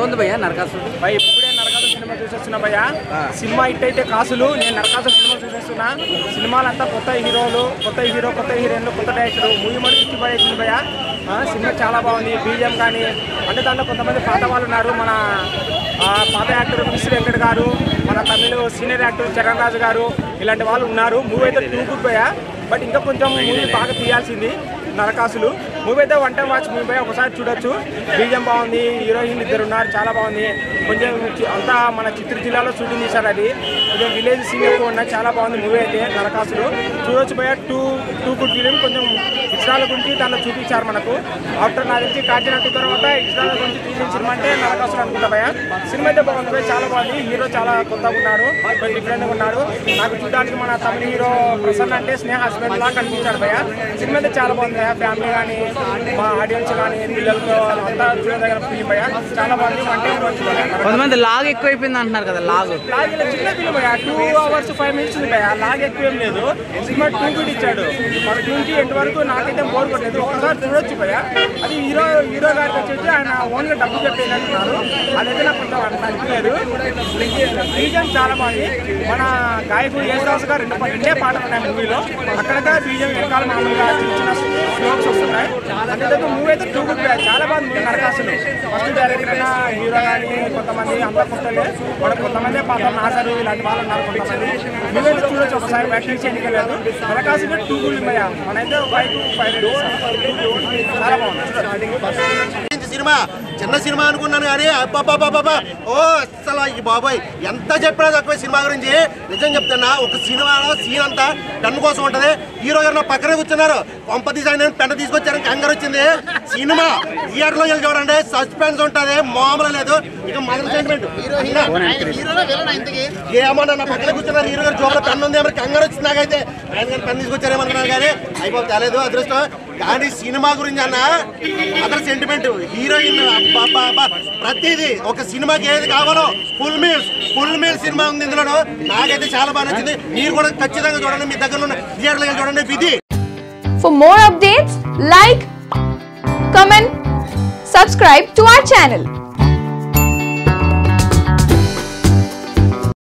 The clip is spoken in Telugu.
ఉంది భయ్యా నరకాసుడు భయ్ ఇప్పుడే నరకాసు సినిమా చూసేస్తున్నా భయ్య సినిమా హిట్ అయితే కాసులు నేను నరకాసు సినిమా చూసేస్తున్నా సినిమాలంతా కొత్త హీరోలు కొత్త హీరో కొత్త హీరోయిన్లు కొత్త డైరెక్టర్ మూవీ మరి పిచ్చి పడేసింది భయ్య ఆ, సినిమా చాలా బాగుంది బీజిఎం కానీ అంటే దాంట్లో కొంతమంది పాత వాళ్ళు ఉన్నారు మన ఆ, పాత యాక్టర్ మిస్ వెంకట్ గారు మన తమిళ సీనియర్ యాక్టర్ చరణ్ రాజు గారు ఇలాంటి వాళ్ళు ఉన్నారు మూవీ అయితే టూ గుడ్ భయ్య బట్ ఇంకా కొంచెం మూవీ బాగా తీయాల్సింది నరకాసులు మూవీ అయితే వన్ టైం వాచ్ మూవీ ఒకసారి చూడొచ్చు బీజం బాగుంది హీరోయిన్ ఇద్దరు ఉన్నారు చాలా బాగుంది కొంచెం చి- అంతా మన చిత్తూరు జిల్లాలో షూటింగ్ చేశారు అది కొంచెం విలేజ్ సీన్ ఎక్కువ ఉన్నాయి చాలా బాగుంది మూవీ అయితే నరకాసులు చూడొచ్చు భయ టూ టూ గుడ్ ఫిలిం కొంచెం ఇస్రాల గురించి దాంట్లో చూపించారు మనకు ఆఫ్టర్ నా నుంచి కాకినాడ టూ తర్వాత ఇస్రాల గురించి తీసిన సినిమా అంటే నరకాసులు అనుకుంటా భయ సినిమా అయితే బాగుంది భయ్య, చాలా బాగుంది హీరో చాలా కొత్తగా ఉన్నారు కొంచెం డిఫరెంట్గా ఉన్నారు నాకు చూడడానికి మన తమిళ హీరో ప్రసన్న అంటే స్నేహ హస్బెండ్ లాగా కనిపించాడు భయ సినిమా అయితే చాలా బాగుంది భయ్య ఫ్యామిలీ కానీ మా ఆడియన్స్ కానీ పిల్లలతో అంతా చూడదగిన ఫిలిం భయ చాలా బాగుంది వన్ టైం వచ్చి కొంతమంది లాగ్ ఎక్కువైపోయింది అంటున్నారు కదా లాగ్ లాగ్ ఇలా చిన్న ఫిలిం భయ టూ అవర్స్ ఫైవ్ మినిట్స్ ఉంది భయ లాగ్ ఎక్కువ ఏం లేదు సినిమా టూ కూడా ఇచ్చాడు ఫస్ట్ నుంచి ఎండ్ వరకు నాకైతే బోర్ కొట్టలేదు ఒకసారి చూడొచ్చు భయ అది హీరో హీరో గారికి వచ్చేసి ఆయన ఓన్గా డబ్బు చెప్పేదంటున్నారు అదైతే నాకు కొంచెం అంత అనిపించలేదు బీజం చాలా బాగుంది మన గాయకుడు యేసుదాస్ గారు రెండు పా- రెండే పాటలు ఉన్నాయి మూవీలో అక్కడక్కడ బీజం వెనకాల మామూలుగా చిన్న చిన్న స్లోక్స్ వస్తున్నాయి అంటే మూవీ అయితే టూ గుడ్ చాలా బాగుంది మూవీ నరకాసులు ఫస్ట్ డైరెక్టర్ అయినా హీరో కానీ కొంతమంది అంత కొత్తలే మన కొంతమంది పాత నాసరు ఇలాంటి వాళ్ళు ఉన్నారు కొంతమంది మూవీ అయితే చూడొచ్చు ఒకసారి బ్యాటింగ్ చేయడానికి లేదు నరకాసులు టూ గుడ్ భయ మనైతే ఫైవ్ ఫైవ్ చాలా బాగుంది చూడొచ్చు ఇది సినిమా చిన్న సినిమా అనుకున్నాను కానీ అబ్బాబాబాబా ఓ అసలు ఈ బాబాయ్ ఎంత చెప్పినా తక్కువ సినిమా గురించి నిజం చెప్తున్నా ఒక సినిమాలో సీన్ అంతా టన్ కోసం ఉంటది హీరో గారు నా పక్కనే కూర్చున్నారు పంప డిజైన్ పెంట తీసుకొచ్చారని కంగారు వచ్చింది సినిమా థియేటర్ లో వెళ్ళి చూడండి సస్పెన్స్ ఉంటది మామూలు లేదు ఇక మదర్ సెంటిమెంట్ ఏమన్నా నా పక్కన కూర్చున్నారు హీరో గారు జోబులో పెన్ ఉంది ఏమన్నా కంగారు వచ్చింది నాకైతే ఆయన గారు పెన్ తీసుకొచ్చారేమనుకున్నారు కానీ అయిపోయి తేలేదు అదృష్టం కానీ సినిమా గురించి అన్న అదర్ సెంటిమెంట్ హీరోయిన్ అబ్బా అబ్బా ప్రతిదీ ఒక సినిమాకి ఏది కావాలో ఫుల్ మీల్స్ ఫుల్ మీల్ సినిమా ఉంది ఇందులో నాకైతే చాలా బాగా నచ్చింది మీరు కూడా ఖచ్చితంగా చూడండి మీ దగ్గర ఉన్న థియేటర్లో వెళ్ళి చూడండి విధి For more updates, like, comment, subscribe to our channel.